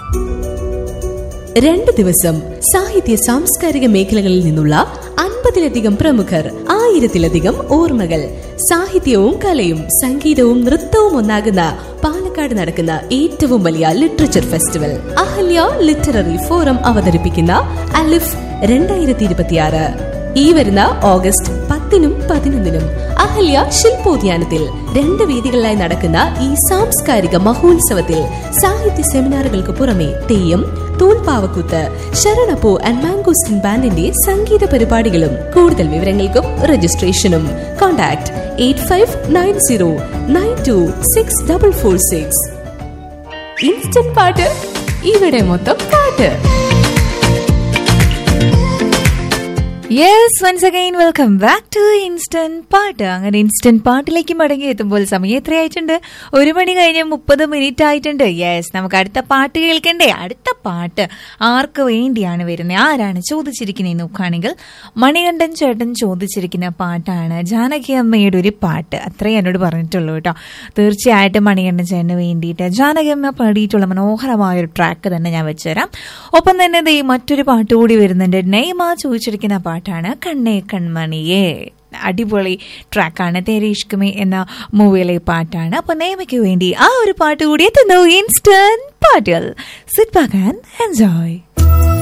രണ്ട് ദിവസം സാഹിത്യ സാംസ്കാരിക മേഖലകളിൽ നിന്നുള്ള അൻപതിലധികം പ്രമുഖർ ആയിരത്തിലധികം ഓർമ്മകൾ സാഹിത്യവും കലയും സംഗീതവും നൃത്തവും ഒന്നാകുന്ന പാലക്കാട് നടക്കുന്ന ഏറ്റവും വലിയ literature festival Ahalya literary forum അവതരിപ്പിക്കുന്ന അലിഫ് രണ്ടായിരത്തി ഇരുപത്തിയാറ് ഈ വരുന്ന ഓഗസ്റ്റ് പത്തിനും പതിനൊന്നിനും അഹല്യ ശില്പോദ്യാനത്തിൽ രണ്ട് വേദികളിലായി നടക്കുന്ന ഈ സാംസ്കാരിക മഹോത്സവത്തിൽ സാഹിത്യ സെമിനാറുകൾക്ക് പുറമെ തെയ്യം തൂൺപാവക്കൂത്ത് ശരണപ്പൂ ആൻഡ് മാംഗോസ്റ്റിൻ ബാൻഡിന്റെ സംഗീത പരിപാടികളും കൂടുതൽ വിവരങ്ങൾക്കും രജിസ്ട്രേഷനും contact eight five nine zero nine two six double four six instant പാട്ട് ഇവിടെ മൊത്തം പാട്ട് yes once again welcome back to instant പാട്ട് അങ്ങനെ ഇൻസ്റ്റന്റ് പാട്ടിലേക്ക് മടങ്ങി എത്തുമ്പോൾ സമയം എത്രയായിട്ടുണ്ട് ഒരു മണി കഴിഞ്ഞ് മുപ്പത് മിനിറ്റ് ആയിട്ടുണ്ട് യെസ് നമുക്ക് അടുത്ത പാട്ട് കേൾക്കണ്ടേ അടുത്ത പാട്ട് ആർക്ക് വേണ്ടിയാണ് വരുന്നത് ആരാണ് ചോദിച്ചിരിക്കുന്നത് നോക്കുകയാണെങ്കിൽ മണികണ്ഠൻ ചേട്ടൻ ചോദിച്ചിരിക്കുന്ന പാട്ടാണ് ജാനകി അമ്മയുടെ ഒരു പാട്ട് അത്രേ എന്നോട് പറഞ്ഞിട്ടുള്ളൂ കേട്ടോ തീർച്ചയായിട്ടും മണികണ്ഠൻ ചേട്ടന് വേണ്ടിയിട്ട് ജാനകി അമ്മ പാടിയിട്ടുള്ള മനോഹരമായ ഒരു ട്രാക്ക് തന്നെ ഞാൻ വെച്ചുതരാം ഒപ്പം തന്നെ ദേ മറ്റൊരു പാട്ട് കൂടി വരുന്നുണ്ട് നെയ്മ ചോദിച്ചിരിക്കുന്ന പാട്ടാണ് കണ്ണേ കൺമണിയേ അടിപൊളി ട്രാക്കാണ് തേരെ ഇഷ്കുമേ എന്ന മൂവിയിലെ പാട്ടാണ് അപ്പൊ നെയ്മയ്ക്ക് വേണ്ടി ആ ഒരു പാട്ട് കൂടി എത്തുന്നു ഇൻസ്റ്റന്റ് പാട്ടുകൾ സിറ്റ് ബാക്ക് ആൻഡ് എൻജോയ്